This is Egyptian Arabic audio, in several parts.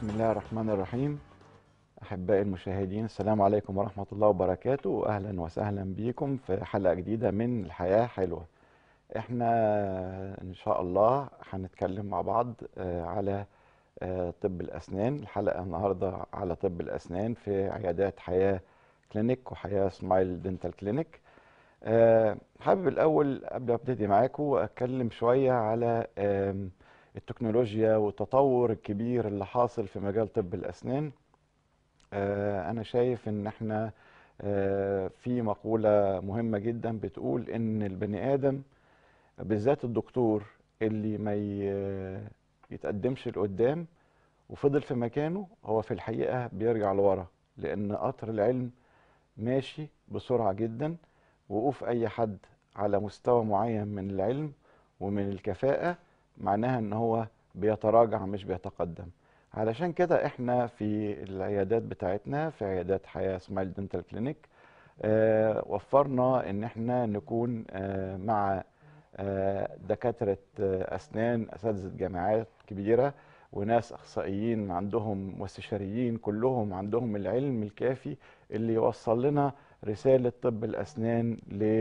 بسم الله الرحمن الرحيم أحبائي المشاهدين السلام عليكم ورحمة الله وبركاته وأهلا وسهلا بكم في حلقة جديدة من الحياة حلوة احنا إن شاء الله هنتكلم مع بعض آه، على آه، طب الأسنان الحلقة النهاردة على طب الأسنان في عيادات حياة كلينيك وحياة سمايل دنتال كلينيك آه، حابب الأول قبل ما أبتدي معاكم أتكلم شوية على آم، التكنولوجيا والتطور الكبير اللي حاصل في مجال طب الأسنان آه، أنا شايف إن إحنا آه، في مقولة مهمة جدا بتقول إن البني آدم بالذات الدكتور اللي ما ي- يتقدمش لقدام وفضل في مكانه هو في الحقيقة بيرجع لورا لأن قطر العلم ماشي بسرعة جدا وقوف أي حد على مستوى معين من العلم ومن الكفاءة معناها إن هو بيتراجع مش بيتقدم علشان كده احنا في العيادات بتاعتنا في عيادات حياة سمايل دنتال كلينيك آه، وفرنا ان احنا نكون آه، مع آه، دكاترة آه، أسنان أساتذة جامعات كبيرة وناس أخصائيين عندهم واستشاريين كلهم عندهم العلم الكافي اللي يوصل لنا رسالة طب الأسنان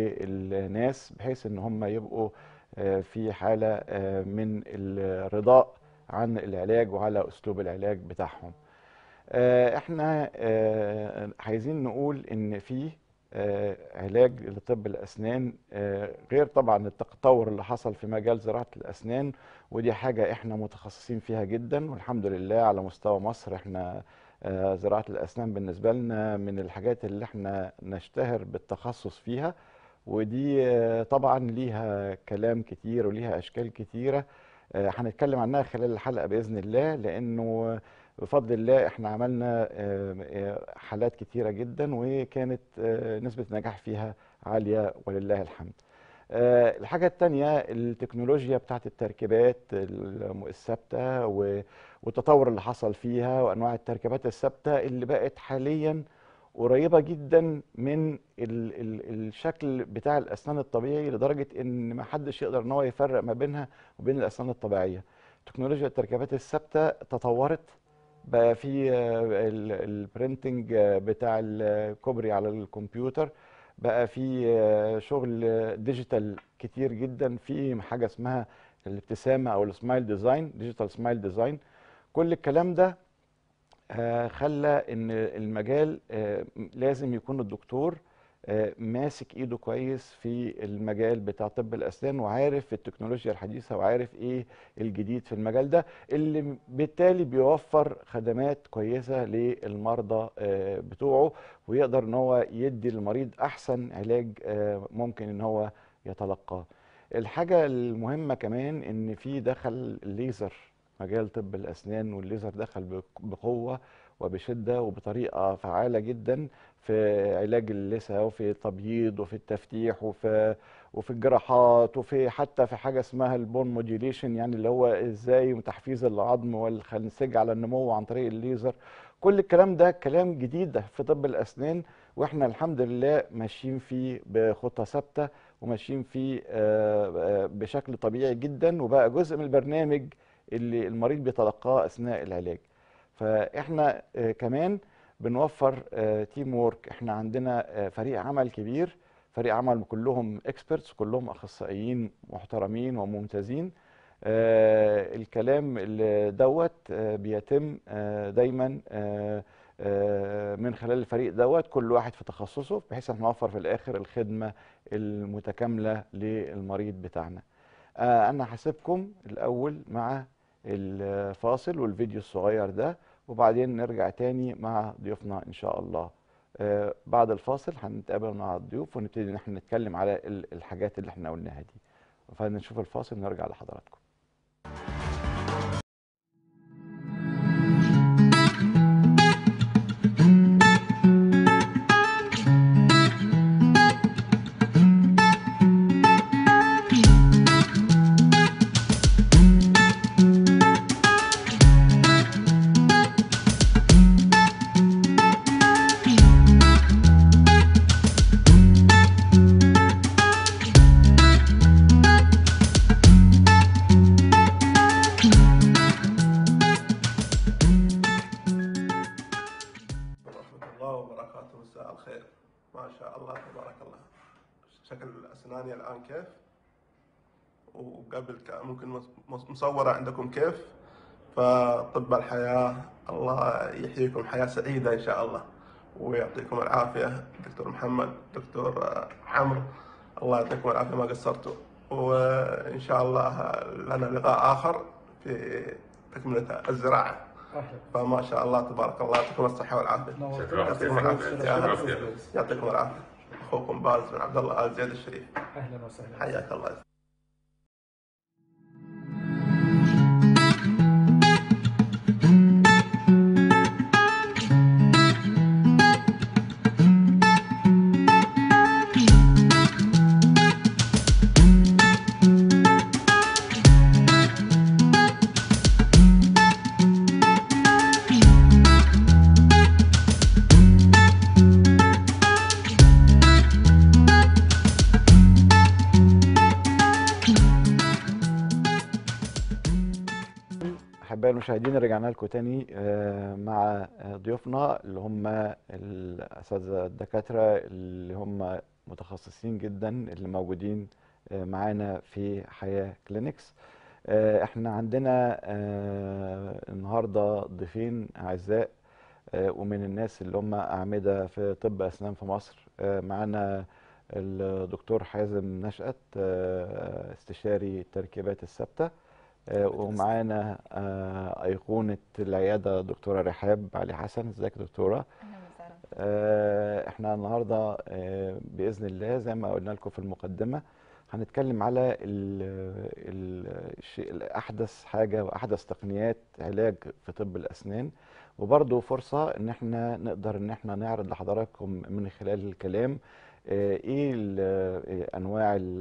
للناس بحيث إن هم يبقوا آه، في حالة آه، من الرضاء عن العلاج وعلى أسلوب العلاج بتاعهم آه، احنا آه، عايزين نقول ان في آه، علاج لطب الاسنان آه، غير طبعا التطور اللي حصل في مجال زراعه الاسنان ودي حاجه احنا متخصصين فيها جدا والحمد لله على مستوى مصر احنا آه، زراعه الاسنان بالنسبه لنا من الحاجات اللي احنا نشتهر بالتخصص فيها ودي آه، طبعا ليها كلام كتير وليها اشكال كتيره آه، هنتكلم عنها خلال الحلقه باذن الله لانه بفضل الله احنا عملنا آه، آه، حالات كتيرة جدا وكانت آه، نسبة النجاح فيها عالية ولله الحمد آه، الحاجة التانية التكنولوجيا بتاعت التركيبات الم- الثابتة و- والتطور اللي حصل فيها وأنواع التركيبات الثابتة اللي بقت حاليا قريبة جدا من ال ال الشكل بتاع الأسنان الطبيعي لدرجة إن ما حدش يقدر إن هو يفرق ما بينها وبين الأسنان الطبيعية تكنولوجيا التركيبات الثابتة تطورت بقى في البرينتنج بتاع الكوبري على الكمبيوتر بقى في آه، شغل ديجيتال كتير جدا في حاجه اسمها الابتسامه او السمايل ديزاين ديجيتال سمايل ديزاين كل الكلام ده آه، خلى ان المجال آه، لازم يكون الدكتور آه، ماسك ايده كويس في المجال بتاع طب الاسنان وعارف التكنولوجيا الحديثه وعارف ايه الجديد في المجال ده اللي بالتالي بيوفر خدمات كويسه للمرضى آه، بتوعه ويقدر ان هو يدي للمريض احسن علاج آه، ممكن ان هو يتلقاه الحاجه المهمه كمان ان في دخل الليزر مجال طب الاسنان والليزر دخل بق- بقوه وبشده وبطريقه فعاله جدا في علاج اللثه وفي التبييض وفي التفتيح وفي وفي الجراحات وفي حتى في حاجه اسمها البون موديوليشن يعني اللي هو ازاي تحفيز العظم والخنسجه على النمو عن طريق الليزر كل الكلام ده كلام جديد في طب الاسنان واحنا الحمد لله ماشيين فيه بخطه ثابته وماشيين فيه آه، آه، بشكل طبيعي جدا وبقى جزء من البرنامج اللي المريض بيتلقاه اثناء العلاج فاحنا آه، كمان بنوفر تيم وورك احنا عندنا آه، فريق عمل كبير فريق عمل كلهم اكسبرتس كلهم اخصائيين محترمين وممتازين آه، الكلام اللي دوت آه، بيتم آه، دايما آه، آه، من خلال الفريق دوت كل واحد في تخصصه بحيث ان نوفر في الاخر الخدمه المتكامله للمريض بتاعنا آه، انا هسيبكم الاول مع الفاصل والفيديو الصغير ده وبعدين نرجع تاني مع ضيوفنا ان شاء الله آه، بعد الفاصل هنتقابل مع الضيوف ونبتدي ان احنا نتكلم على ال- الحاجات اللي احنا قلناها دي فنشوف الفاصل ونرجع لحضراتكم مساء الخير ما شاء الله تبارك الله شكل اسناني الان كيف وقبل كان ممكن مص- مصوره عندكم كيف فطب الحياه الله يحييكم حياه سعيده ان شاء الله ويعطيكم العافيه دكتور محمد دكتور آه، عمرو الله يعطيكم العافيه ما قصرتوا وان شاء الله لنا لقاء اخر في تكمله الزراعه اهلا فما شاء الله تبارك الله يعطيكم الصحه والعافيه نورتنا. شكرا يعطيكم العافيه شكرا يا كثير. هلا. يعطيكم العافيه اخوكم باز بن عبد الله ال زيد الشريف اهلا وسهلا حياك الله أحبائي المشاهدين رجعنا لكم تاني آه، مع آه، ضيوفنا اللي هم الأساتذة الدكاترة اللي هم متخصصين جدا اللي موجودين آه، معانا في حياة كلينكس آه، احنا عندنا آه، النهاردة ضيفين أعزاء آه، ومن الناس اللي هم أعمدة في طب أسنان في مصر آه، معانا الدكتور حازم نشأت آه، استشاري التركيبات الثابتة آه، ومعانا آه، أيقونة العيادة دكتورة رحاب علي حسن ازيك يا دكتورة اهلا وسهلا آه، احنا النهاردة آه، بإذن الله زي ما قلنا لكم في المقدمة هنتكلم على ال- ال- الشيء الأحدث حاجة وأحدث تقنيات علاج في طب الأسنان وبرضه فرصة إن احنا نقدر إن احنا نعرض لحضراتكم من خلال الكلام آه، ايه ال- آه، انواع ال-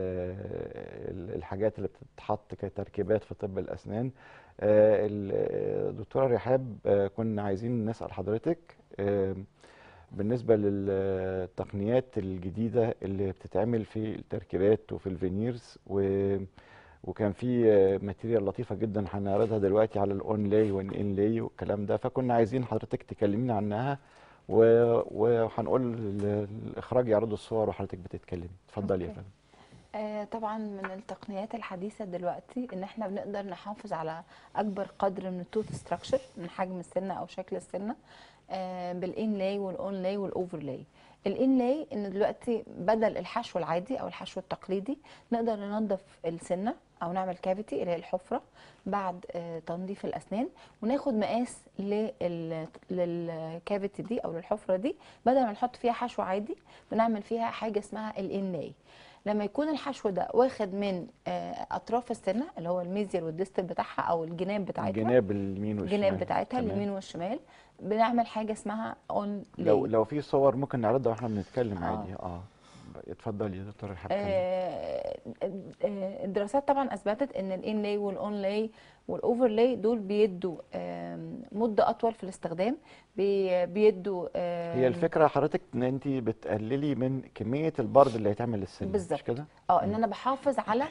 ال- الحاجات اللي بتتحط كتركيبات في طب الاسنان آه، ال- الدكتوره رحاب آه، كنا عايزين نسال حضرتك آه، بالنسبه للتقنيات الجديده اللي بتتعمل في التركيبات وفي الفينيرز و وكان في آه، ماتيريال لطيفه جدا هنعرضها دلوقتي على الاون لاي والان لاي والكلام ده فكنا عايزين حضرتك تكلمينا عنها و- وهنقول ال- الاخراج يعرضوا الصور وحضرتك بتتكلمي اتفضلي يا أوكي. فندم آه طبعا من التقنيات الحديثه دلوقتي ان احنا بنقدر نحافظ على اكبر قدر من التوت ستراكشر من حجم السنه او شكل السنه آه بالان لاي والاون لاي والاوفر لاي الان لاي ان دلوقتي بدل الحشو العادي او الحشو التقليدي نقدر ننظف السنه او نعمل كافيتي اللي هي الحفره بعد آه تنظيف الاسنان وناخد مقاس لل- للكافيتي دي او للحفره دي بدل ما نحط فيها حشو عادي بنعمل فيها حاجه اسمها الان لاي لما يكون الحشو ده واخد من آه، اطراف السنه اللي هو الميزيال والديستال بتاعها او الجناب بتاعتها الجناب اليمين والشمال الجناب بتاعتها تمام. اليمين والشمال بنعمل حاجه اسمها اون لو لاي لو في صور ممكن نعرضها واحنا بنتكلم آه. عادي اه اتفضلي يا دكتور رحاب كلمي. آه، آه، الدراسات طبعا اثبتت ان الان لاي والاون لاي والاوفر لاي دول بيدوا آم، مده اطول في الاستخدام بي- بيدوا هي آم، الفكره حضرتك ان انت بتقللي من كميه البرد اللي هيتعمل للسن مش بالظبط. كده اه ان انا بحافظ على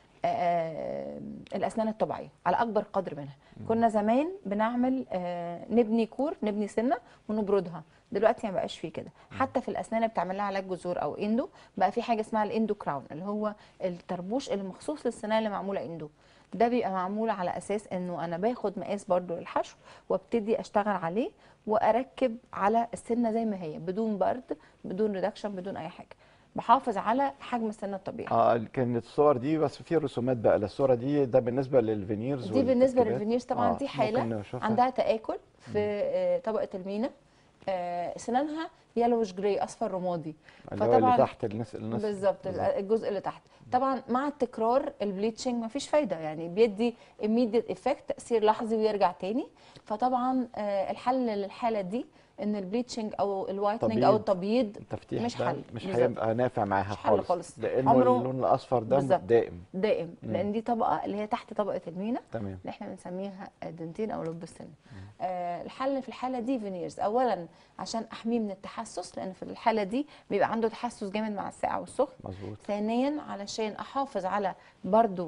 آه، الاسنان الطبيعيه على اكبر قدر منها كنا زمان بنعمل آه، نبني كور نبني سنه ونبردها دلوقتي ما بقاش فيه كده حتى في الاسنان اللي بتعمل لها علاج جذور او اندو بقى في حاجه اسمها الاندو كراون اللي هو الطربوش اللي مخصوص للسنان اللي معموله اندو ده بيبقى معمول على اساس انه انا باخد مقاس برضو للحشو وابتدي اشتغل عليه واركب على السنه زي ما هي بدون برد بدون ريدكشن بدون اي حاجه بحافظ على حجم السنه الطبيعي اه كانت الصور دي بس في رسومات بقى الصوره دي ده بالنسبه للفينيرز دي بالنسبه والتركيبات. للفينيرز طبعا آه، دي حاله ممكن نشوفها. عندها تآكل في آه، طبقه المينا آه، سنانها يلوش جراي اصفر رمادي اللي هو اللي فطبعاً- تحت الناس الناس بالظبط الجزء اللي تحت طبعا مع التكرار البليتشنج مفيش فايده يعني بيدي immediate effect تاثير لحظي ويرجع تاني فطبعا آه، الحل للحاله دي ان البليتشنج او الوايتنج او تبييض. التبييض التفتيح مش ده حل مش بالظبط. هيبقى نافع معاها مش حل خالص خالص. لانه عمره- اللون الاصفر ده بالظبط. دائم دائم مم. لان دي طبقه اللي هي تحت طبقه المينا تمام اللي احنا بنسميها دنتين او لب السن آه الحل في الحاله دي فينيرز اولا عشان احميه من التحسس لان في الحاله دي بيبقى عنده تحسس جامد مع الساقع والسخن مظبوط ثانيا علشان احافظ على برضو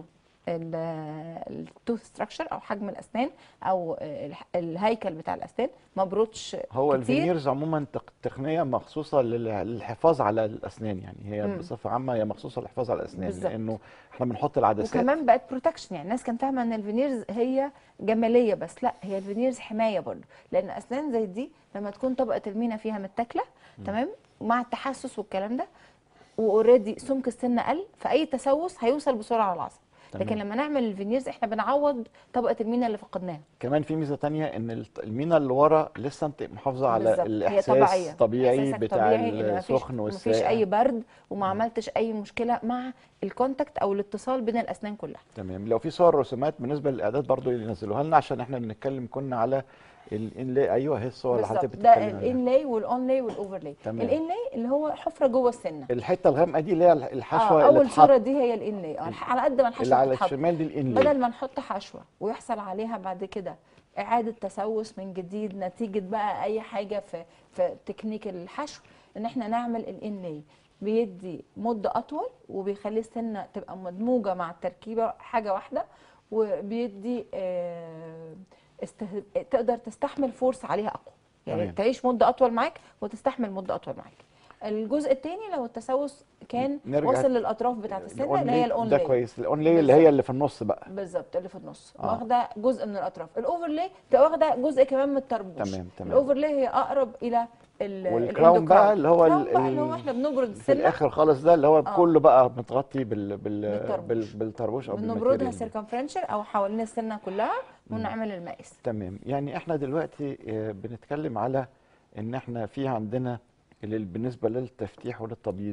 التوث ستراكشر او حجم الاسنان او الح- الهيكل بتاع الاسنان ما بروتش هو كتير. الفينيرز عموما تق- تقنيه مخصوصه لل- للحفاظ على الاسنان يعني هي مم. بصفه عامه هي مخصوصه للحفاظ على الاسنان بالظبط. لانه احنا بنحط العدسات وكمان بقت بروتكشن يعني الناس كانت فاهمه ان الفينيرز هي جماليه بس لا هي الفينيرز حمايه برضه لان اسنان زي دي لما تكون طبقه المينا فيها متاكله تمام مع التحسس والكلام ده واوريدي سمك السن قل فاي تسوس هيوصل بسرعه على العصب تمام. لكن لما نعمل الفينيرز احنا بنعوض طبقه المينا اللي فقدناها كمان في ميزه تانية ان الت- المينا اللي ورا لسه انت محافظه على بالظبط. هي الاحساس طبيعيه طبيعي إحساسك بتاع طبيعي إن مفيش- السخن مفيش والساقع اي برد وما عملتش اي مشكله مع الكونتاكت او الاتصال بين الاسنان كلها تمام لو في صور رسومات بالنسبه للاعداد برضو ينزلوها لنا عشان احنا بنتكلم كنا على الانلاي ايوه هي الصور اللي حضرتك بالظبط ده بتتكلم عليها الانلاي والاونلاي والاوفرلاي تمام. الانلاي اللي هو حفره جوه السنه الحته الغامقه دي اللي هي الحشوه اه اللي اول اتحط صوره دي هي الانلاي اه على قد ما اللي الحشوه على بتتحط الشمال دي الانلاي بدل ما نحط حشوه ويحصل عليها بعد كده اعاده تسوس من جديد نتيجه بقى اي حاجه في في تكنيك الحشو ان احنا نعمل الانلاي بيدي مده اطول وبيخلي السنه تبقى مدموجه مع التركيبه حاجه واحده وبيدي آه، استه... تقدر تستحمل فورس عليها اقوى يعني تمام. تعيش مده اطول معاك وتستحمل مده اطول معاك الجزء الثاني لو التسوس كان نرجع واصل للاطراف بتاعت السنه اللي هي ده الاونلاي كويس الاونلاي اللي هي اللي في النص بقى بالظبط اللي في النص آه. واخده جزء من الاطراف الاوفرلاي تبقى واخده جزء كمان من الطربوش تمام، تمام. الاوفرلاي هي اقرب الى ال- والكراون الاندو بقى كراون. اللي هو الكراون ال- بقى اللي هو ال- احنا بنبرد في السنه الاخر خالص ده اللي هو آه. كله بقى متغطي بال بال بالطربوش. بال بالطربوش او بنبردها بالماتيريال سيركمفرنشر او حوالين السنه كلها ونعمل المقاس تمام يعني احنا دلوقتي آه، بنتكلم على ان احنا في عندنا اللي بالنسبه للتفتيح وللتبييض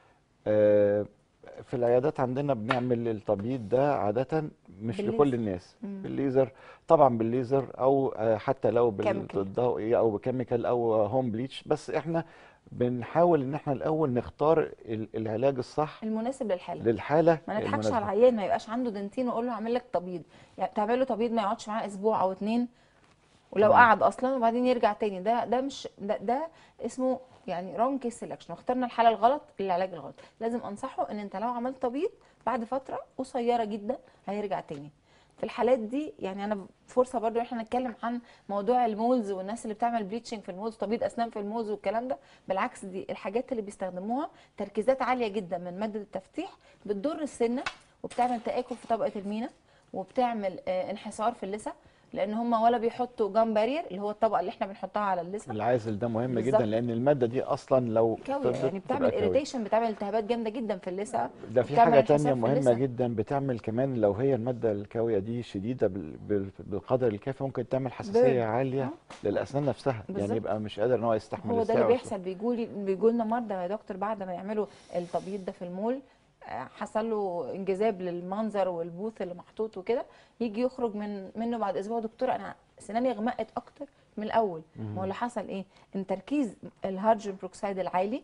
آه، في العيادات عندنا بنعمل التبييض ده عاده مش بالليزر. لكل الناس مم. بالليزر طبعا بالليزر او آه، حتى لو كيميكال. بالضوئيه او بكيميكال او هوم بليتش بس احنا بنحاول ان احنا الاول نختار ال- العلاج الصح المناسب للحاله للحاله ما نضحكش المناسبة. على العيان ما يبقاش عنده دنتين واقول له هعمل لك تبييض يعني تعمل له تبييض ما يقعدش معاه اسبوع او اتنين ولو تمام. قعد اصلا وبعدين يرجع تاني ده ده مش ده, ده اسمه يعني رونج كيس سelection واخترنا الحاله الغلط للعلاج الغلط لازم انصحه ان انت لو عملت تبييض بعد فتره قصيره جدا هيرجع تاني في الحالات دي يعني انا فرصه برضو ان احنا نتكلم عن موضوع المولز والناس اللي بتعمل بليتشنج في المولز تبييض اسنان في المولز والكلام ده بالعكس دي الحاجات اللي بيستخدموها تركيزات عاليه جدا من ماده التفتيح بتضر السنه وبتعمل تاكل في طبقه المينا وبتعمل آه، انحسار في اللثه لان هم ولا بيحطوا جام بارير اللي هو الطبقه اللي احنا بنحطها على اللثه العازل ده مهم بالظبط. جدا لان الماده دي اصلا لو كاويه فضلت يعني تبقى بتعمل كاوية. اريتيشن بتعمل التهابات جامده جدا في اللثه ده في وبتعمل حاجة انحسار تانية في مهمة اللثة. جدا بتعمل كمان لو هي المادة الكاوية دي شديدة بال- بال- بالقدر الكافي ممكن تعمل حساسية Burn. عالية آه. للأسنان نفسها بالظبط. يعني يبقى مش قادر إن هو يستحمل هو ده الساعة اللي والساعة. بيحصل بيجوا بيجوا لنا مرضى يا دكتور بعد ما يعملوا التبييض ده في المول آه، حصل له انجذاب للمنظر والبوث اللي محطوط وكده يجي يخرج من منه بعد اسبوع دكتور انا سناني غمقت اكتر من الاول ما هو اللي حصل ايه ان تركيز الهيدروجين بروكسيد العالي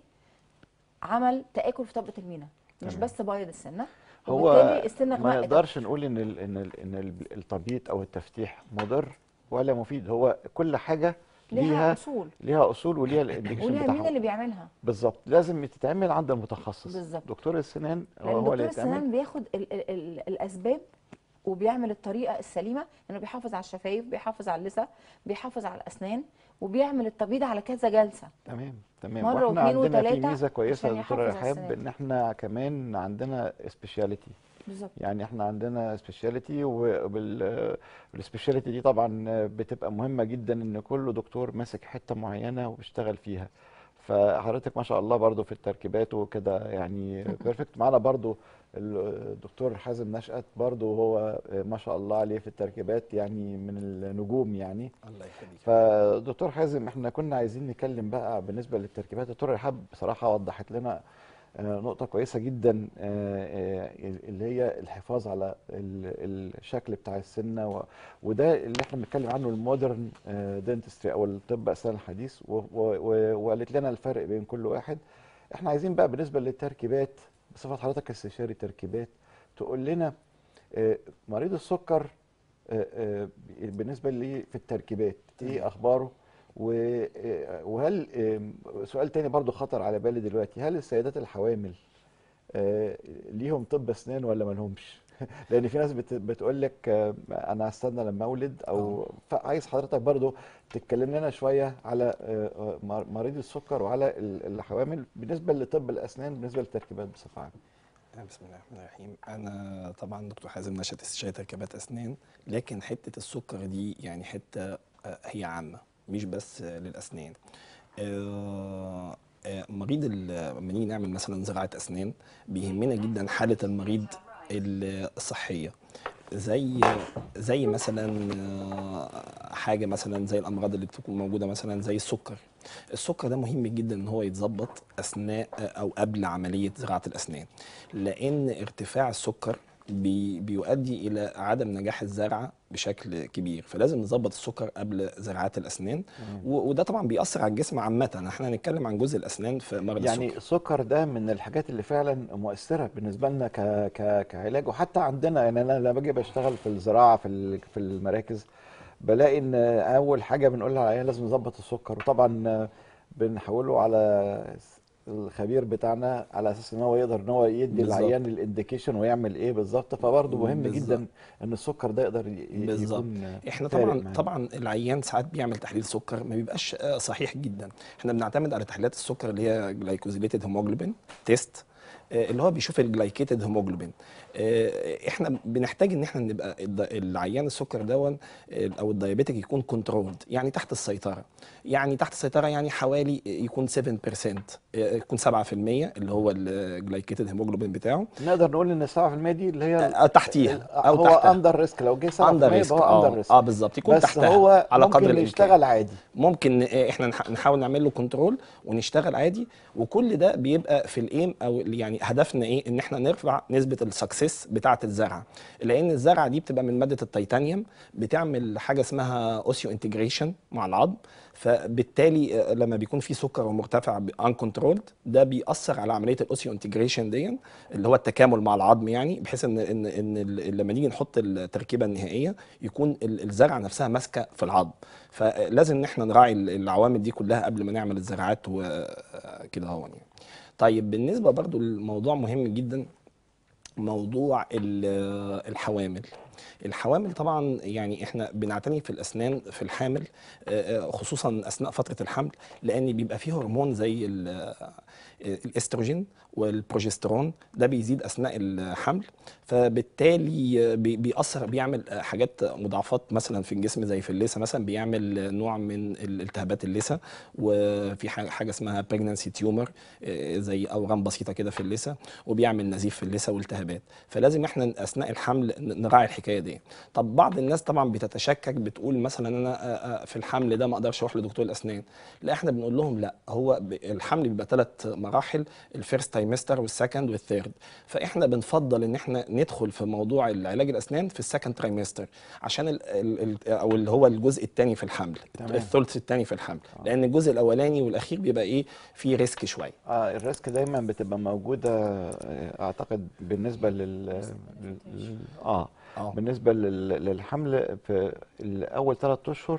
عمل تاكل في طبقه المينا مش تمام. بس بيض السنه هو وبالتالي السنه ما غمقت نقدرش نقول إن ال إن ال إن ال- التبييض أو التفتيح مضر ولا مفيد هو كل حاجة ليها ليها اصول ليها أصول وليها الانديكيشن وليها مين بتاعها اللي بيعملها بالظبط لازم تتعمل عند المتخصص بالظبط. دكتور السنان هو لان هو دكتور اللي يتعمل السنان بياخد ال ال ال الاسباب وبيعمل الطريقه السليمه انه بيحافظ على الشفايف بيحافظ على اللثه بيحافظ على الاسنان وبيعمل التبييض على كذا جلسه تمام تمام مرة واحنا واثنين عندنا في وتلاتة ميزة كويسة عشان يا دكتورة يحافظ على رحاب السنان. ان احنا كمان عندنا سبيشاليتي بالظبط يعني احنا عندنا سبيشاليتي والسبيشاليتي دي طبعا بتبقى مهمة جدا ان كل دكتور ماسك حتة معينة وبيشتغل فيها فحضرتك ما شاء الله برضو في التركيبات وكده يعني بيرفكت معانا برضو الدكتور حازم نشأت برضو هو ما شاء الله عليه في التركيبات يعني من النجوم يعني الله يخليك فدكتور حازم احنا كنا عايزين نتكلم بقى بالنسبه للتركيبات دكتور رحاب بصراحه وضحت لنا آه، نقطة كويسة جدا آه، آه، اللي هي الحفاظ على ال- الشكل بتاع السنة و- وده اللي احنا بنتكلم عنه المودرن دنتستري او الطب اسنان الحديث و- و- و- وقالت لنا الفرق بين كل واحد احنا عايزين بقى بالنسبة للتركيبات بصفة حضرتك استشاري تركيبات تقول لنا آه، مريض السكر آه، آه، بالنسبة لي في التركيبات ايه اخباره و- آه، وهل آم، سؤال تاني برضو خطر على بالي دلوقتي هل السيدات الحوامل آه، ليهم طب اسنان ولا ما لهمش لان في ناس بت... بتقول لك آه، انا هستنى لما اولد او فعايز حضرتك برضو تتكلم لنا شويه على آه، آه، مر- مريض السكر وعلى ال- الحوامل بالنسبه لطب الاسنان بالنسبه للتركيبات بصفه عامه بسم الله الرحمن الرحيم انا طبعا دكتور حازم نشأت استشاري تركيبات اسنان لكن حته السكر دي يعني حته آه، هي عامه مش بس آه، للاسنان آه، آه، مريض ال- لما نيجي نعمل مثلا زراعه اسنان بيهمنا جدا حاله المريض ال- الصحيه زي زي مثلا آه، حاجه مثلا زي الامراض اللي بتكون موجوده مثلا زي السكر السكر ده مهم جدا ان هو يتظبط اثناء او قبل عمليه زراعه الاسنان لان ارتفاع السكر بي بيؤدي الى عدم نجاح الزرعه بشكل كبير فلازم نظبط السكر قبل زراعات الاسنان و- وده طبعا بيأثر على الجسم عامه احنا هنتكلم عن جزء الاسنان في مرض يعني السكر السكر ده من الحاجات اللي فعلا مؤثره بالنسبه لنا ك... ك... كعلاج وحتى عندنا يعني انا لما باجي بشتغل في الزراعه في ال... في المراكز بلاقي ان اول حاجه بنقولها عليها لازم نظبط السكر وطبعا بنحوله على الخبير بتاعنا على اساس ان هو يقدر ان هو يدي بالظبط. العيان الانديكيشن ويعمل ايه بالظبط فبرضه مهم بالظبط. جدا ان السكر ده يقدر ي... ي- بالظبط. يكون احنا فارق طبعا معانا. طبعا العيان ساعات بيعمل تحليل سكر ما بيبقاش آه، صحيح جدا احنا بنعتمد على تحليلات السكر اللي هي جلايكوزيليتد هيموجلوبين تيست آه، اللي هو بيشوف الجلايكيتد هيموجلوبين آه، احنا بنحتاج ان احنا نبقى الد- العيان السكر دون آه، او الدايابيتك يكون كنترولد يعني تحت السيطره يعني تحت السيطره يعني حوالي يكون 7% آه، يكون 7% اللي هو الجلايكيتد هيموجلوبين بتاعه نقدر نقول ان 7% دي اللي هي آه، تحتيها او هو تحتها اندر ريسك لو جه 7% اندر يبقى ريسك هو اندر اه ريسك اه بالظبط يكون بس تحتها هو على قدر ممكن الامكان يشتغل عادي ممكن آه، احنا نح- نحاول نعمل له كنترول ونشتغل عادي وكل ده بيبقى في الايم او ال- يعني هدفنا ايه ان احنا نرفع نسبه السكسس بتاعه الزرعه لان الزرعه دي بتبقى من ماده التيتانيوم بتعمل حاجه اسمها اوسيو انتجريشن مع العظم فبالتالي آه، لما بيكون في سكر مرتفع ان كنترولد ده بيأثر على عمليه الاوسيو انتجريشن دي اللي هو التكامل مع العظم يعني بحيث ان ان ان ال- لما نيجي نحط التركيبه النهائيه يكون ال- الزرعه نفسها ماسكه في العظم فلازم ان احنا نراعي ال- العوامل دي كلها قبل ما نعمل الزراعات وكده هو يعني طيب بالنسبه برضو لموضوع مهم جدا موضوع ال- الحوامل الحوامل طبعا يعني احنا بنعتني في الاسنان في الحامل آه، آه، خصوصا اثناء فتره الحمل لان بيبقى فيه هرمون زي ال- آه، الاستروجين والبروجسترون ده بيزيد اثناء الحمل فبالتالي آه، بي- بيأثر بيعمل آه، حاجات مضاعفات مثلا في الجسم زي في اللثه مثلا بيعمل آه، نوع من الالتهابات اللثه وفي حاجه حاجة اسمها بريجنانسي تيومر زي اورام بسيطه كده في اللثه وبيعمل نزيف في اللثه والتهابات فلازم احنا اثناء الحمل ن- نراعي الحكايه دي طب بعض الناس طبعا بتتشكك بتقول مثلا انا آه، آه، في الحمل ده ما اقدرش اروح لدكتور الاسنان لا احنا بنقول لهم لا هو ب- الحمل بيبقى ثلاث مراحل الفيرست تايمستر والسكند والثيرد فاحنا بنفضل ان احنا ندخل في موضوع العلاج الاسنان في السكند ترايمستر عشان ال ال ال او اللي هو الجزء الثاني في الحمل تمام. الثلث الثاني في الحمل لان الجزء الاولاني والاخير بيبقى ايه فيه ريسك شويه اه الريسك دايما بتبقى موجودة آه، اعتقد بالنسبة لل, لل... لل- اه اه بالنسبة لل... للحمل في اول ثلاث اشهر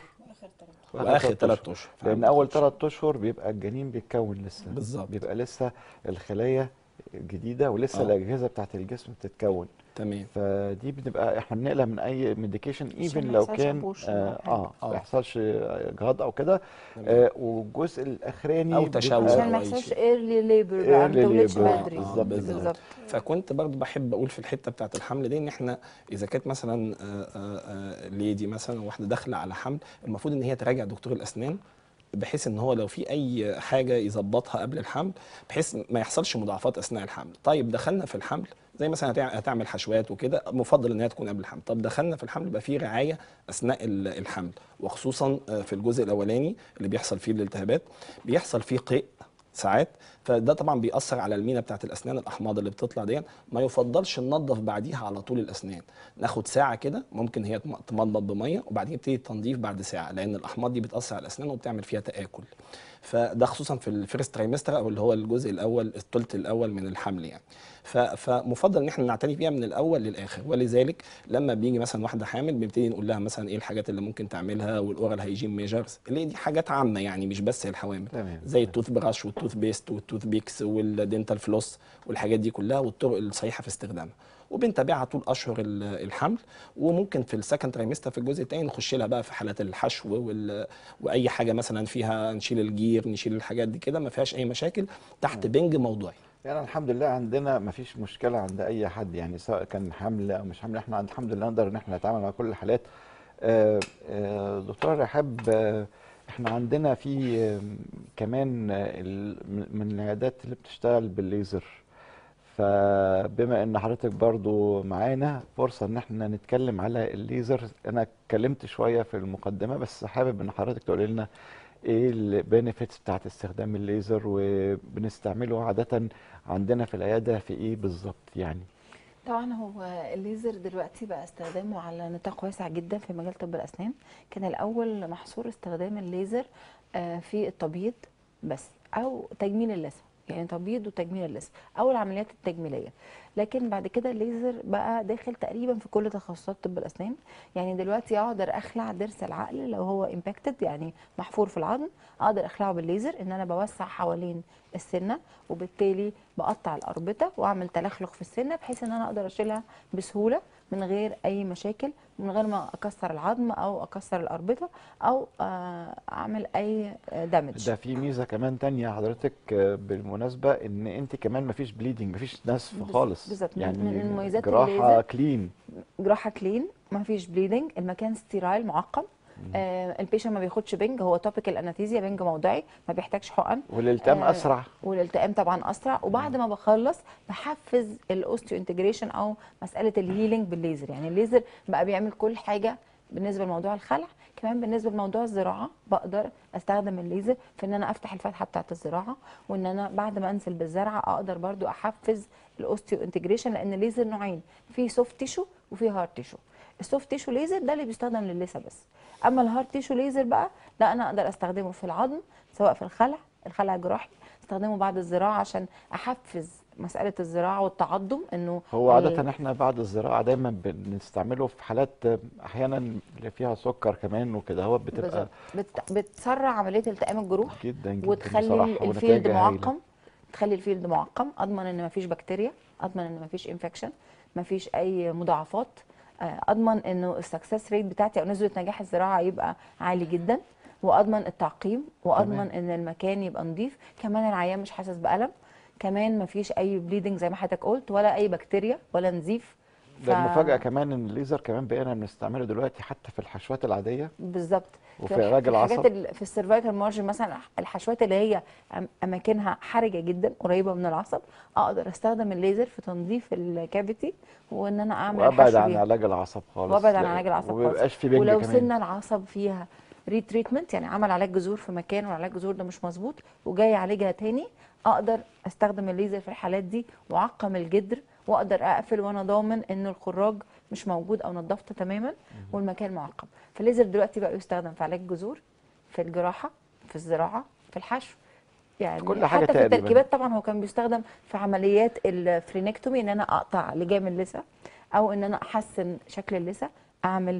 واخر تلات ثلاث اشهر لان اول ثلاث اشهر بيبقى الجنين بيتكون لسه بالظبط. بيبقى لسه الخلايا جديده ولسه آه. الاجهزه بتاعت الجسم بتتكون تمام فدي بنبقى احنا بنقلق من اي ميديكيشن ايفن ما لو يحصلش كان abortion اه أو حاجة. اه آه. ما يحصلش جهاض او كده تمام. آه والجزء الاخراني أو بيبقى- تشوه. عشان ما أو أي يحصلش شيء. ايرلي ليبر بقى ما early تولدش labor. بدري آه، بالظبط. بالظبط فكنت برضو بحب اقول في الحته بتاعت الحمل دي ان احنا اذا كانت مثلا آه، آه، آه، ليدي مثلا واحده داخله على حمل المفروض ان هي تراجع دكتور الاسنان بحيث ان هو لو في اي حاجه يظبطها قبل الحمل بحيث ما يحصلش مضاعفات اثناء الحمل طيب دخلنا في الحمل زي مثلا هتع- هتعمل حشوات وكده مفضل ان هي تكون قبل الحمل طب دخلنا في الحمل يبقى في رعايه اثناء ال- الحمل وخصوصا آه، في الجزء الاولاني اللي بيحصل فيه الالتهابات بيحصل فيه قيء ساعات فده طبعا بيأثر على المينا بتاعت الاسنان الاحماض اللي بتطلع دي ما يفضلش ننظف بعديها على طول الاسنان ناخد ساعه كده ممكن هي تم- تمضمض بميه وبعدين يبتدي التنظيف بعد ساعه لان الاحماض دي بتأثر على الاسنان وبتعمل فيها تآكل فده خصوصا في الفيرست ترايمستر او اللي هو الجزء الاول الثلث الاول من الحمل يعني ف- فمفضل ان احنا نعتني بيها من الاول للاخر ولذلك لما بيجي مثلا واحده حامل بنبتدي نقول لها مثلا ايه الحاجات اللي ممكن تعملها والاورال هيجين ميجرز اللي دي حاجات عامه يعني مش بس الحوامل تمام. زي التوث براش والتوث بيست والتوث بيكس والدينتال فلوس والحاجات دي كلها والطرق الصحيحه في استخدامها وبنتابعها طول اشهر ال- الحمل وممكن في السكند ترايمستر في الجزء الثاني نخش لها بقى في حالات الحشو وال... واي حاجه مثلا فيها نشيل الجير نشيل الحاجات دي كده ما فيهاش اي مشاكل تحت بنج موضوعي يعني الحمد لله عندنا ما فيش مشكله عند اي حد يعني سواء كان حمل او مش حمل احنا الحمد لله نقدر ان احنا نتعامل مع كل الحالات آه، آه، دكتور رحاب آه، احنا عندنا في آه، كمان آه، ال- من من العيادات اللي بتشتغل بالليزر فبما ان حضرتك برضو معانا فرصة ان احنا نتكلم على الليزر انا اتكلمت شوية في المقدمة بس حابب ان حضرتك تقول لنا ايه البينيفيتس بتاعت استخدام الليزر وبنستعمله عادة عندنا في العيادة في ايه بالظبط يعني طبعا هو الليزر دلوقتي بقى استخدامه على نطاق واسع جدا في مجال طب الاسنان كان الاول محصور استخدام الليزر آه، في التبييض بس او تجميل اللثه يعني تبييض وتجميل اللثه او العمليات التجميليه لكن بعد كده الليزر بقى داخل تقريبا في كل تخصصات طب الاسنان يعني دلوقتي اقدر اخلع ضرس العقل لو هو امباكتد يعني محفور في العظم اقدر اخلعه بالليزر ان انا بوسع حوالين السنه وبالتالي بقطع الاربطه واعمل تلخلخ في السنه بحيث ان انا اقدر اشيلها بسهوله من غير اي مشاكل من غير ما اكسر العظم او اكسر الاربطه او آه، اعمل اي دامج ده في ميزة كمان تانية حضرتك آه، بالمناسبة ان انت كمان مفيش بليدنج مفيش نزف بز- خالص بالظبط. من- يعني من مميزات جراحة الليزر كلين جراحه كلين ما فيش بليدنج المكان ستيرايل معقم آه البيشن ما بياخدش بنج هو توبيكال انستيزيا بنج موضعي ما بيحتاجش حقن والالتئام آه، اسرع والالتئام طبعا اسرع وبعد ما بخلص بحفز الاوستيو انتجريشن او مساله الهيلينج بالليزر يعني الليزر بقى بيعمل كل حاجه بالنسبه لموضوع الخلع كمان بالنسبه لموضوع الزراعه بقدر استخدم الليزر في ان انا افتح الفتحه بتاعه الزراعه وان انا بعد ما انزل بالزرعه اقدر برضو احفز الاوستيو انتجريشن لان الليزر نوعين في سوفت تيشو وفي هارد تيشو السوفت تيشو ليزر ده اللي بيستخدم للثه بس اما الهارد تيشو ليزر بقى ده انا اقدر استخدمه في العظم سواء في الخلع الخلع الجراحي استخدمه بعد الزراعه عشان احفز مساله الزراعه والتعضم انه هو ال- عادة احنا بعد الزراعة دايما بنستعمله في حالات آه، احيانا اللي فيها سكر كمان وكده هو بتبقى بالظبط. بت... بتسرع عمليه التئام الجروح جدا جدا وتخلي بصراحة الفيلد ونتائجها هايلة. معقم تخلي الفيلد معقم اضمن ان مفيش بكتيريا اضمن ان مفيش انفكشن مفيش اي مضاعفات آه، اضمن انه السكسس ريت بتاعتي او نسبه نجاح الزراعه يبقى عالي جدا واضمن التعقيم واضمن ان المكان يبقى نظيف كمان العيان مش حاسس بالم كمان مفيش اي بليدنج زي ما حضرتك قلت ولا اي بكتيريا ولا نزيف ده المفاجأة كمان ان الليزر كمان بقينا بنستعمله دلوقتي حتى في الحشوات العادية بالظبط وفي في علاج في الحاجات العصب. ال- في السيرفايكال مارجن مثلا الحشوات اللي هي أم- اماكنها حرجه جدا قريبه من العصب اقدر استخدم الليزر في تنظيف الكافيتي وان انا اعمل وابعد حشو عن بيها. علاج العصب خالص وابعد عن لا، علاج العصب وما خالص يبقاش في بنج ولو كمان سن العصب فيها ريتريتمنت يعني عمل علاج جذور في مكان والعلاج الجذور ده مش مظبوط وجاي يعالجها تاني اقدر استخدم الليزر في الحالات دي واعقم الجدر واقدر اقفل وانا ضامن ان الخراج مش موجود او نظفته تماما والمكان معقم فالليزر دلوقتي بقى يستخدم في علاج الجذور في الجراحه في الزراعه في الحشو يعني كل حاجة حتى في تقريباً. التركيبات طبعا هو كان بيستخدم في عمليات الفرينكتومي ان انا اقطع لجام اللثه او ان انا احسن شكل اللثه اعمل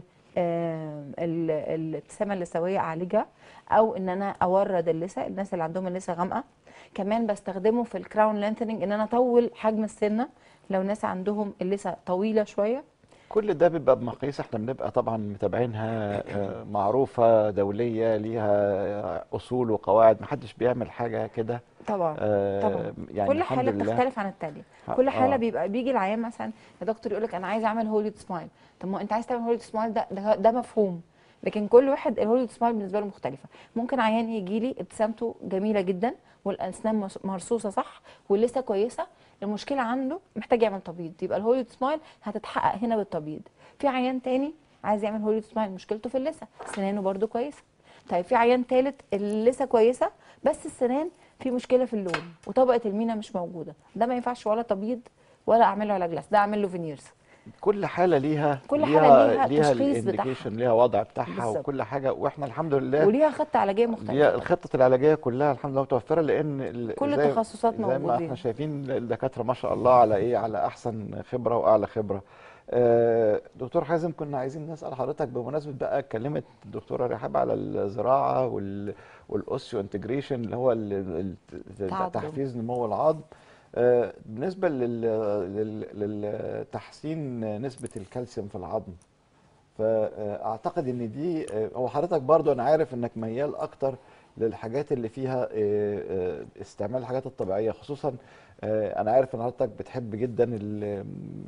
آم، ال- الابتسامه اللثويه اعالجها او ان انا اورد اللثه الناس اللي عندهم اللثه غامقه كمان بستخدمه في الكراون لانثنينج ان انا اطول حجم السنه لو ناس عندهم اللثه طويله شويه كل ده بيبقى بمقاييس احنا بنبقى طبعا متابعينها آه، معروفة دولية ليها آه، اصول وقواعد محدش بيعمل حاجة كده طبعا آه، طبعا يعني كل الحمد حاله لله بتختلف عن التانيه ح- كل حاله آه. بيبقى بيجي العيان مثلا يا دكتور يقول لك انا عايز اعمل هوليود سمايل طب ما انت عايز تعمل هوليود سمايل ده ده, ده مفهوم لكن كل واحد الهوليود سمايل بالنسبه له مختلفه ممكن عيان يجي لي ابتسامته جميله جدا والاسنان مس- مرصوصه صح واللثه كويسه المشكله عنده محتاج يعمل تبييض يبقى الهوليود سمايل هتتحقق هنا بالتبييض في عيان تاني عايز يعمل هوليود سمايل مشكلته في اللثه سنانه برده كويسه طيب في عيان تالت اللثه كويسه بس السنان في مشكله في اللون وطبقه المينا مش موجوده ده ما ينفعش ولا تبييض ولا اعمل له علاج جلاس ده اعمل له فينيرز كل حالة ليها كل حالة ليها ليها التشخيص بتاعها. الانديكيشن ليها وضع بتاعها بالظبط. وكل حاجة واحنا الحمد لله وليها خطه علاجيه هي مختلفه الخطة العلاجية كلها الحمد لله متوفرة لأن ال- كل زي- التخصصات زي ما موجودين. احنا شايفين الدكاترة ما شاء الله على إيه على أحسن خبرة وأعلى خبرة. آه، دكتور حازم كنا عايزين نسأل حضرتك بمناسبة بقى اتكلمت الدكتورة رحاب على الزراعة وال والأوسيو انتجريشن اللي هو ال- ال- تعظم. تحفيز نمو العظم. آه، بالنسبه لل- لل- لتحسين نسبه الكالسيوم في العظم فاعتقد ان دي آه، هو حضرتك برضو انا عارف انك ميال اكتر للحاجات اللي فيها آه، آه، استعمال الحاجات الطبيعيه خصوصا آه، انا عارف ان حضرتك بتحب جدا ال-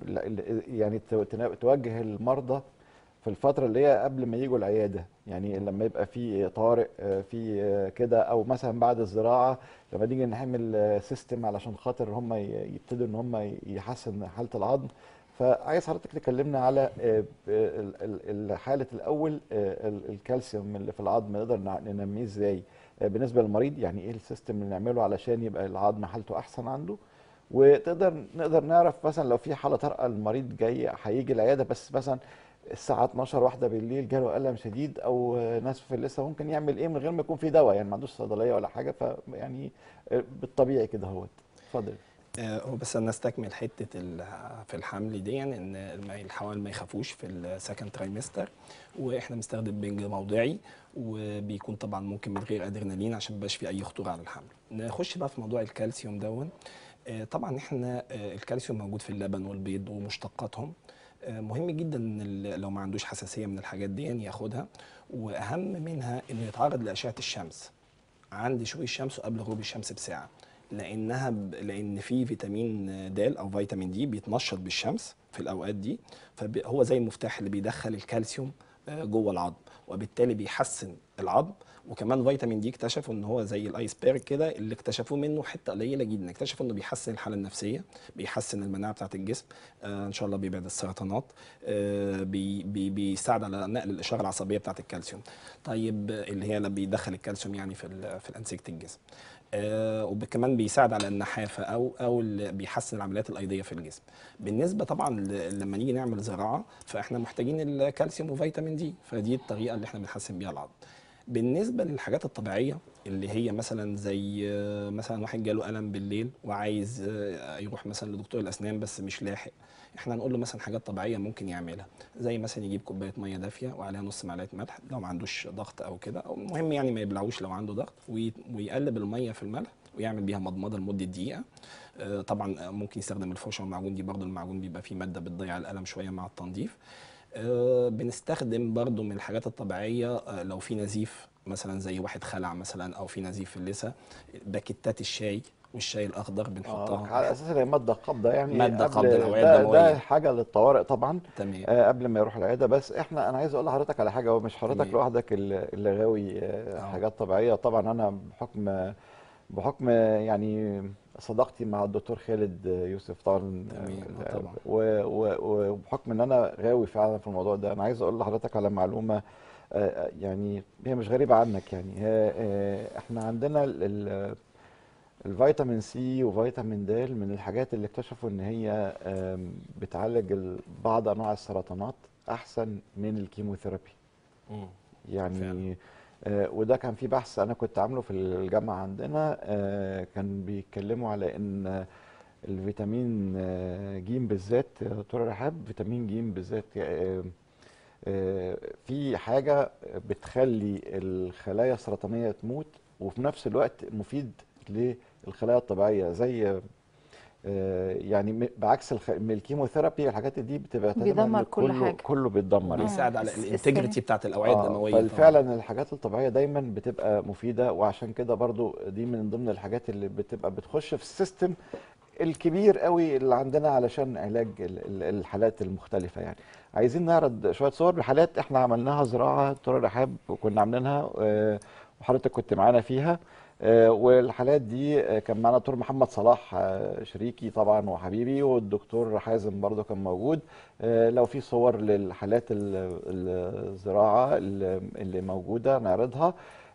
ال- يعني تو- تنا- توجه المرضى في الفترة اللي هي قبل ما يجوا العيادة يعني لما يبقى في طوارئ آه، في آه، كده أو مثلا بعد الزراعة لما نيجي نعمل آه، سيستم علشان خاطر هم ي- يبتدوا إن هم يحسن حالة العظم فعايز حضرتك تكلمنا على آه، ال- ال- ال- حالة الأول آه، ال- الكالسيوم اللي في العظم نقدر نع- ننميه إزاي آه، بالنسبة للمريض يعني إيه السيستم اللي نعمله علشان يبقى العظم حالته أحسن عنده وتقدر نقدر نعرف مثلا لو في حالة طارئة المريض جاي هيجي العيادة بس مثلا الساعة 12 واحدة بالليل جاله ألم شديد أو نزف في اللثة ممكن يعمل إيه من غير ما يكون في دواء يعني ما عندوش صيدلية ولا حاجة فيعني بالطبيعي كده هوت اتفضل آه، هو بس أنا استكمل حته ال- في الحمل دي يعني ان الم- الحوامل ما يخافوش في السكند ترايمستر واحنا بنستخدم بنج موضعي وبيكون طبعا ممكن من غير ادرينالين عشان ما يبقاش في اي خطوره على الحمل نخش بقى في موضوع الكالسيوم دون آه، طبعا احنا آه، الكالسيوم موجود في اللبن والبيض ومشتقاتهم آه، مهم جدا ان ال- لو ما عندوش حساسيه من الحاجات دي يعني ياخدها واهم منها انه يتعرض لاشعه الشمس عند شروق الشمس وقبل غروب الشمس بساعه لانها ب... لان في فيتامين د او فيتامين دي بيتنشط بالشمس في الاوقات دي فهو زي المفتاح اللي بيدخل الكالسيوم آه، جوه العظم وبالتالي بيحسن العظم وكمان فيتامين دي اكتشفوا ان هو زي الايسبرج كده اللي اكتشفوه منه حته قليله جدا اكتشفوا انه بيحسن الحاله النفسيه بيحسن المناعه بتاعه الجسم آه ان شاء الله بيبعد السرطانات آه بي بي بيساعد على نقل الاشاره العصبيه بتاعه الكالسيوم طيب آه، اللي هي اللي بيدخل الكالسيوم يعني في ال- في انسجه الجسم آه وكمان بيساعد على النحافه او او اللي بيحسن العمليات الايضيه في الجسم بالنسبه طبعا ل- لما نيجي نعمل زراعه فاحنا محتاجين الكالسيوم وفيتامين دي فدي الطريقه اللي احنا بنحسن بيها العظم بالنسبه للحاجات الطبيعيه اللي هي مثلا زي آه، مثلا واحد جاله الم بالليل وعايز آه، يروح مثلا لدكتور الاسنان بس مش لاحق احنا هنقول له مثلا حاجات طبيعيه ممكن يعملها زي مثلا يجيب كوبايه ميه دافيه وعليها نص معلقه ملح لو ما عندوش ضغط او كده او المهم يعني ما يبلعوش لو عنده ضغط وي- ويقلب الميه في الملح ويعمل بيها مضمضه لمده دقيقه آه، طبعا آه، ممكن يستخدم الفرشه والمعجون دي برضو المعجون بيبقى فيه ماده بتضيع الالم شويه مع التنظيف آه، بنستخدم برضو من الحاجات الطبيعية آه، لو في نزيف مثلا زي واحد خلع مثلا أو في نزيف في اللثة باكيتات الشاي والشاي الأخضر آه بنحطها على اساس ان هي ماده قابضه يعني مادة قبل- قابضة الأوعية ده, الدموية. ده حاجه للطوارئ طبعا تمام آه قبل ما يروح العياده بس احنا انا عايز اقول لحضرتك على حاجه ومش حضرتك تمام. لوحدك اللي اللي غاوي آه آه. حاجات طبيعيه طبعا انا بحكم بحكم يعني صداقتي مع الدكتور خالد يوسف طبعا تمام، آه طبعا. و- و- وبحكم ان انا غاوي فعلا في الموضوع ده انا عايز اقول لحضرتك على معلومه آه، يعني هي مش غريبه عنك يعني هي آه، احنا عندنا ال- ال- الفيتامين سي وفيتامين د من الحاجات اللي اكتشفوا ان هي آم، بتعالج ال- بعض انواع السرطانات احسن من الكيموثيرابي مم. يعني فعلا. آه وده كان في بحث انا كنت عامله في الجامعه عندنا آه كان بيتكلموا على ان آه، الفيتامين آه ج بالذات يا دكتور رحاب فيتامين ج بالذات آه آه في حاجه بتخلي الخلايا السرطانيه تموت وفي نفس الوقت مفيد للخلايا الطبيعيه زي آه، يعني م- بعكس الخ... من الكيموثيرابي الحاجات دي بتبقى تقريباً بيدمر إن كل كله حاجة. كله بيتدمر آه. بيساعد على الس- الانتجريتي السليم. بتاعت الأوعية آه، الدموية طبعاً. ففعلا الحاجات الطبيعيه دايما بتبقى مفيده وعشان كده برضو دي من ضمن الحاجات اللي بتبقى بتخش في السيستم الكبير قوي اللي عندنا علشان علاج ال- ال- الحالات المختلفه يعني عايزين نعرض شويه صور بحالات احنا عملناها زراعه دكتور رحاب وكنا عاملينها آه، وحضرتك كنت معانا فيها آه، والحالات دي آه، كان معانا دكتور محمد صلاح آه، شريكي طبعا وحبيبي والدكتور حازم برضو كان موجود آه، لو في صور للحالات ال- الزراعه اللي اللي موجوده نعرضها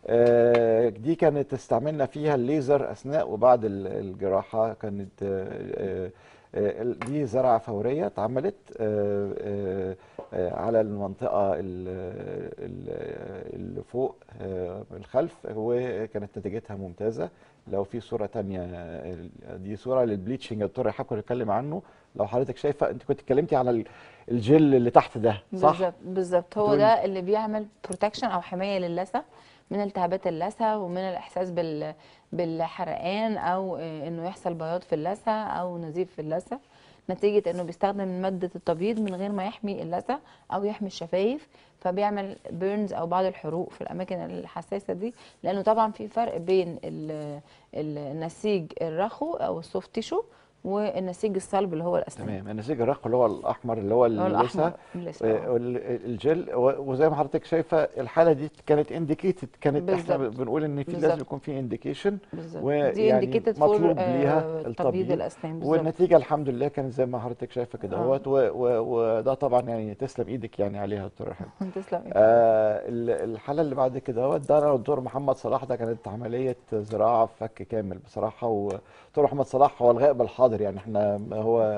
آه، دي كانت استعملنا فيها الليزر اثناء وبعد ال- الجراحه كانت آه، آه، آه، دي زرعه فوريه اتعملت آه، آه، آه، على المنطقه ال- ال- اللي فوق آه، الخلف وكانت نتيجتها ممتازه لو في صوره تانية آه، دي صوره للبليتشنج يا دكتور رحاب كنت بتكلم عنه لو حضرتك شايفه انت كنت اتكلمتي على ال- الجل اللي تحت ده صح؟ بالظبط بالظبط هو دول- ده اللي بيعمل بروتكشن او حمايه للثه من التهابات اللثه ومن الاحساس بال بالحرقان او آه، انه يحصل بياض في اللثه او نزيف في اللثه نتيجه انه بيستخدم ماده التبييض من غير ما يحمي اللثه او يحمي الشفايف فبيعمل بيرنز او بعض الحروق في الاماكن الحساسه دي لانه طبعا في فرق بين ال- ال- النسيج الرخو او السوفت تيشو والنسيج الصلب اللي هو الاسنان تمام النسيج الرق اللي هو الاحمر اللي هو اللي هو اللثه الاحمر اللثة، آه. والجل وزي ما حضرتك شايفه الحاله دي كانت انديكيتد كانت احنا بالظبط. بنقول ان في بالظبط. لازم يكون في انديكيشن بالظبط دي ويعني انديكيتد فور مطلوب ليها تبييض التبييض الاسنان بالظبط والنتيجه الحمد لله كانت زي ما حضرتك شايفه كده آه. اهوت و- و- وده طبعا يعني تسلم ايدك يعني عليها يا دكتور رحاب تسلم إيدك. آه ال- الحاله اللي بعد كده هو ده انا والدكتور محمد صلاح ده كانت عمليه زراعه فك كامل بصراحه ودكتور محمد صلاح هو الغائب الحاضر يعني احنا هو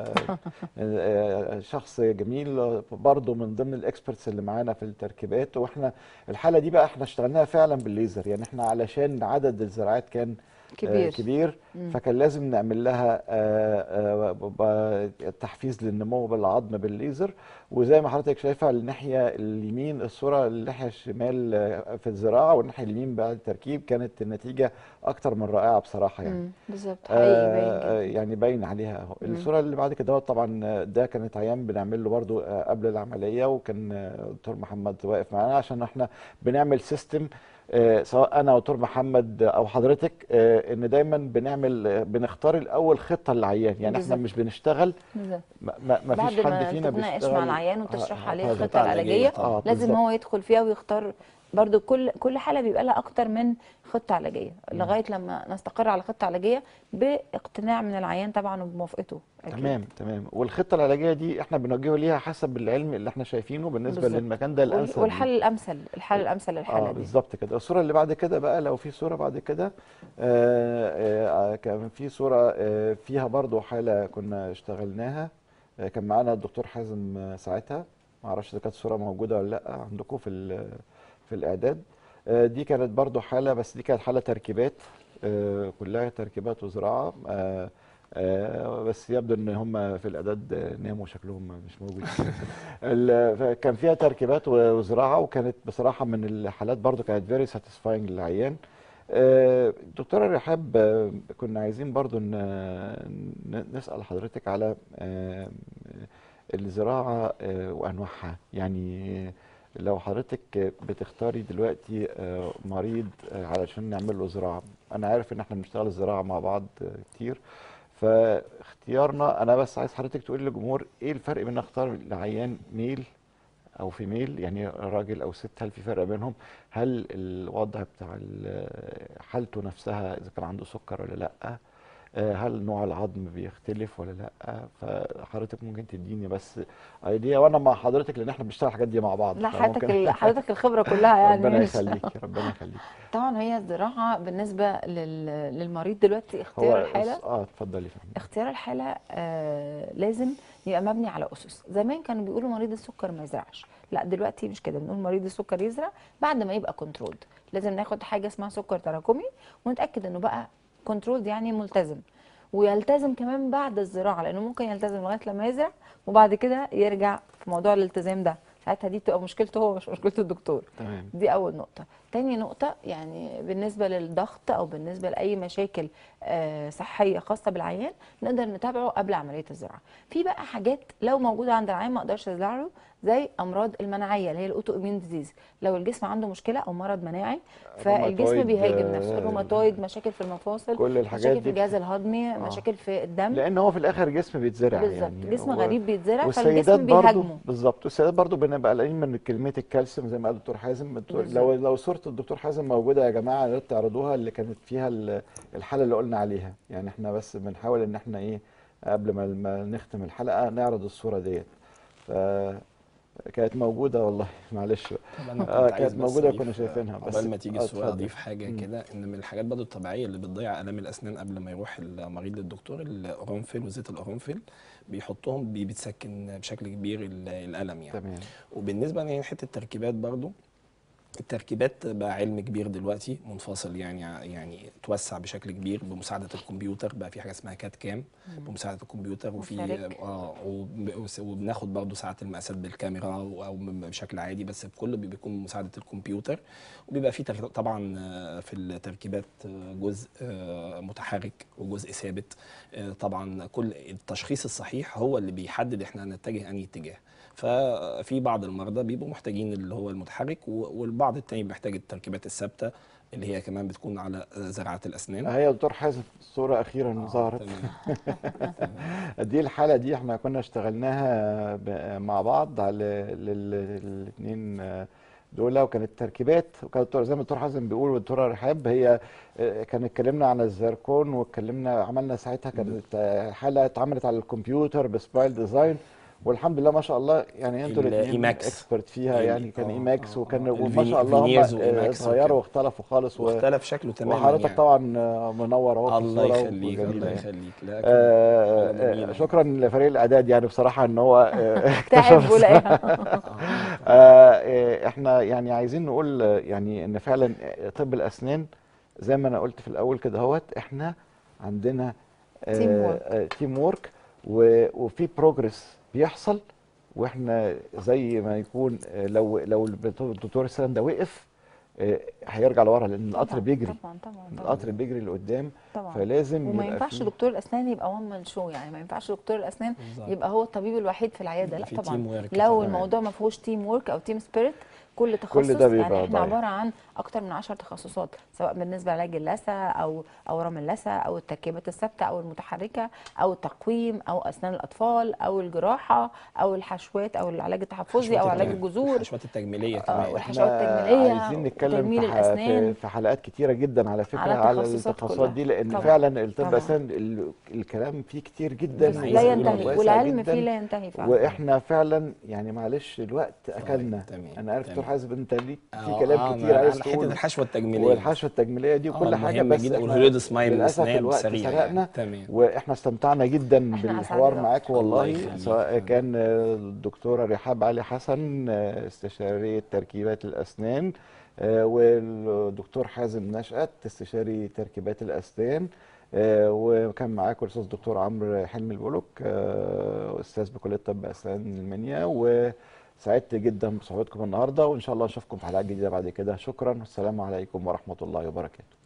آه، شخص جميل برضه من ضمن الاكسبرتس اللي معانا في التركيبات واحنا الحاله دي بقى احنا اشتغلناها فعلا بالليزر يعني احنا علشان عدد الزراعات كان آه، كبير كبير مم. فكان لازم نعمل لها آه، آه، ب- ب- تحفيز للنمو بالعظم بالليزر وزي ما حضرتك شايفه الناحيه اليمين الصوره الناحيه الشمال آه، في الزراعه والناحيه اليمين بعد التركيب كانت النتيجه اكتر من رائعه بصراحه يعني مم. بالظبط حقيقي باين آه، جدا يعني باين عليها اهو مم. الصوره اللي بعد كده طبعا آه، ده كانت عيان بنعمل له برضو آه، قبل العمليه وكان آه، دكتور محمد واقف معانا عشان احنا بنعمل سيستم آه، سواء انا ودكتور محمد او حضرتك آه، ان دايما بنعمل آه، بنختار الاول خطه للعيان يعني احنا بالظبط. مش بنشتغل بالظبط ما, ما ما بعد فيش حد ما فينا تتناقش بيشتغل مع العيان آه، وتشرح آه، عليه هذا. الخطه العلاجيه اه لازم بالظبط. هو يدخل فيها ويختار برضو كل كل حاله بيبقى لها اكتر من خطه علاجيه لغايه لما نستقر على خطه علاجيه باقتناع من العيان طبعا وبموافقته أكيد. تمام تمام والخطه العلاجيه دي احنا بنوجهه ليها حسب العلم اللي احنا شايفينه بالنسبه بالظبط. للمكان ده وال- الانسب والحل ليه. الامثل الحل الامثل للحاله اه دي بالظبط كده الصوره اللي بعد كده بقى لو في صوره بعد كده آه آه كان في صوره آه فيها برضو حاله كنا اشتغلناها آه كان معانا الدكتور حازم آه ساعتها ما اعرفش اذا كانت الصوره موجوده ولا لا عندكم في ال- في الاعداد آه دي كانت برضو حاله بس دي كانت حاله تركيبات آه كلها تركيبات وزراعه آه آه بس يبدو ان هم في الاعداد آه، ناموا شكلهم مش موجودين ال- كان فيها تركيبات و- وزراعه وكانت بصراحه من الحالات برضو كانت فيري ساتيسفاينج للعيان آه، دكتورة رحاب آه، كنا عايزين برضو ن- ن- نسأل حضرتك على آه، الزراعة آه، وأنواعها يعني لو حضرتك بتختاري دلوقتي آه، مريض آه، علشان نعمل له زراعة أنا عارف إن احنا بنشتغل الزراعة مع بعض آه، كتير فاختيارنا أنا بس عايز حضرتك تقولي للجمهور إيه الفرق بين أختار لعيان ميل او فيميل يعني راجل او ست هل في فرق بينهم هل الوضع بتاع ال- حالته نفسها اذا كان عنده سكر ولا لا آه، هل نوع العظم بيختلف ولا لا فحضرتك ممكن تديني بس ايديا وانا مع حضرتك لان احنا بنشتغل الحاجات دي مع بعض لا حضرتك فممكن- ال- حضرتك الخبره كلها يعني ربنا مش- يخليك ربنا يخليك طبعا هي الزراعه بالنسبه لل... للمريض دلوقتي اختيار هو الحاله اه اتفضلي يا فندم اختيار الحالة آه لازم يبقى مبني على أسس زمان كانوا بيقولوا مريض السكر ما يزرعش لا دلوقتي مش كده بنقول مريض السكر يزرع بعد ما يبقى كنترولد لازم ناخد حاجة اسمها سكر تراكمي ونتأكد انه بقى كنترولد يعني ملتزم ويلتزم كمان بعد الزراعة لأنه ممكن يلتزم لغاية لما يزرع وبعد كده يرجع في موضوع الالتزام ده ساعتها دي بتبقى مشكلته هو مش مشكلة الدكتور تمام دي اول نقطه تاني نقطه يعني بالنسبه للضغط او بالنسبه لاي مشاكل آه، صحيه خاصه بالعيان نقدر نتابعه قبل عمليه الزراعه في بقى حاجات لو موجوده عند العيان ما اقدرش ازرع له زي امراض المناعيه اللي هي الاوتو اميون ديزيز لو الجسم عنده مشكله او مرض مناعي فالجسم روماتويد، بيهاجم نفسه آه، الروماتويد مشاكل في المفاصل كل الحاجات مشاكل في دي الجهاز الهضمي آه. مشاكل في الدم لان هو في الاخر جسم بيتزرع بالظبط يعني جسم و- غريب بيتزرع والسيدات فالجسم برضو بيهاجمه بالظبط والسيدات برضو بنبقى قلقانين من كميه الكالسيوم زي ما قال الدكتور حازم الدكتور- بالظبط. لو لو صوره الدكتور حازم موجوده يا جماعه يا ريت تعرضوها اللي كانت فيها ال- الحاله اللي قلنا عليها يعني احنا بس بنحاول ان احنا ايه قبل ما ما نختم الحلقه نعرض الصوره ديت ف كانت موجوده والله معلش بقى. طب انا كنت آه، عايز كانت بس موجودة أضيف، كنا شايفينها، بس- قبل ما تيجي آه، الصوره اتفضل. اضيف حاجه مم. كده ان من الحاجات برضو الطبيعيه اللي بتضيع الام الاسنان قبل ما يروح المريض للدكتور القرنفل وزيت القرنفل بيحطهم بي- بتسكن بشكل كبير ال- الالم يعني تمام وبالنسبه لناحيه التركيبات برضو التركيبات بقى علم كبير دلوقتي منفصل يعني يعني توسع بشكل كبير بمساعده الكمبيوتر بقى في حاجه اسمها كات كام بمساعده الكمبيوتر وفي مشارك. اه وب- وبناخد برضه ساعات المقاسات بالكاميرا او أو بشكل عادي بس كله بيكون بمساعده الكمبيوتر وبيبقى في تر- طبعا آه، في التركيبات آه، جزء آه، متحرك وجزء ثابت آه، طبعا كل التشخيص الصحيح هو اللي بيحدد احنا هنتجه انهي اتجاه ففي بعض المرضى بيبقوا محتاجين اللي هو المتحرك و- والبعض التاني محتاج التركيبات الثابته اللي هي كمان بتكون على زراعات الاسنان هي دكتور حازم الصورة أخيرا آه، ظهرت تمام. دي الحالة دي احنا كنا اشتغلناها ب- مع بعض على الاثنين دول وكانت تركيبات وكان الدكتور زي ما الدكتور حازم بيقول والدكتوره رحاب هي اه، كان اتكلمنا عن الزركون واتكلمنا عملنا ساعتها كانت اه، حالة اتعملت على الكمبيوتر بسبايل ديزاين والحمد لله ما شاء الله يعني انتوا الاثنين الإيماكس. اكسبرت فيها ال- يعني كان آه، ايماكس آه، وكان آه. وما شاء الله هم الفينيرز اه، وإيماكس اتغيروا وكده. واختلفوا خالص و- واختلف شكله تماما وحضرتك يعني. طبعا اه، منور اهو في الله الصورة يخليك وجميلة الله يعني. يخليك لا آه، حاجة جميلة آه، يعني. شكرا لفريق الاعداد يعني بصراحه ان هو آه، تعب اكتشف ولاقيها آه، آه، احنا يعني عايزين نقول آه، يعني ان فعلا آه، طب الاسنان زي ما انا قلت في الاول كده اهوت احنا عندنا Team work. تيم وورك وفي بروجرس بيحصل واحنا زي ما يكون آه، لو لو الدكتور السنان ده وقف آه، هيرجع لورا لان القطر طبعاً، بيجري طبعا طبعا طبعا القطر بيجري لقدام طبعا فلازم وما يبقى ينفعش فيه- دكتور الاسنان يبقى وان مان شو يعني ما ينفعش دكتور الاسنان بالظبط. يبقى هو الطبيب الوحيد في العياده لا في طبعا team work لو طبعاً. الموضوع ما فيهوش تيم ورك او تيم سبيريت كل تخصص ده بيبقى يعني احنا ضايع. عباره عن اكتر من 10 تخصصات سواء بالنسبه لعلاج اللثه او اورام اللثه او التركيبات الثابته او المتحركه او التقويم او اسنان الاطفال او الجراحه او الحشوات او العلاج التحفظي او الحشوات علاج التجميل- الجذور الحشوات التجميليه آه، كمان والحشوات احنا التجميليه عايزين نتكلم وتجميل في, ح- الاسنان في, في حلقات كتيره جدا على فكره على على, التخصصات التخصصات كلها. دي لان طبعاً. فعلا الطب طبعاً. اساسا ال- الكلام فيه كتير جدا بس لا عايز ينتهي واسع والعلم جداً. فيه لا ينتهي فعلا واحنا فعلا يعني معلش الوقت اكلنا تمام، انا عارف دكتور تمام. حازم انت ليك في آه، كلام آه، كتير ما- عايز على حته تقوله الحشوه التجميليه والحشوه التجميليه دي آه، وكل حاجه مهمة بس جدا احنا والهوليود سمايل للاسف والأسنان الوقت سريع سرقنا يعني. تمام. واحنا استمتعنا جدا إحنا بالحوار أسعد معاك الله والله يخليك. سواء كان الدكتوره رحاب علي حسن آه، استشاريه تركيبات الاسنان آه، والدكتور حازم نشأت استشاري تركيبات الاسنان آه، وكان معاكم الاستاذ الدكتور عمرو حلمي البولك آه، استاذ بكليه طب اسنان المنيا وسعدت جدا بصحبتكم النهارده وان شاء الله نشوفكم في حلقات جديده بعد كده شكرا والسلام عليكم ورحمه الله وبركاته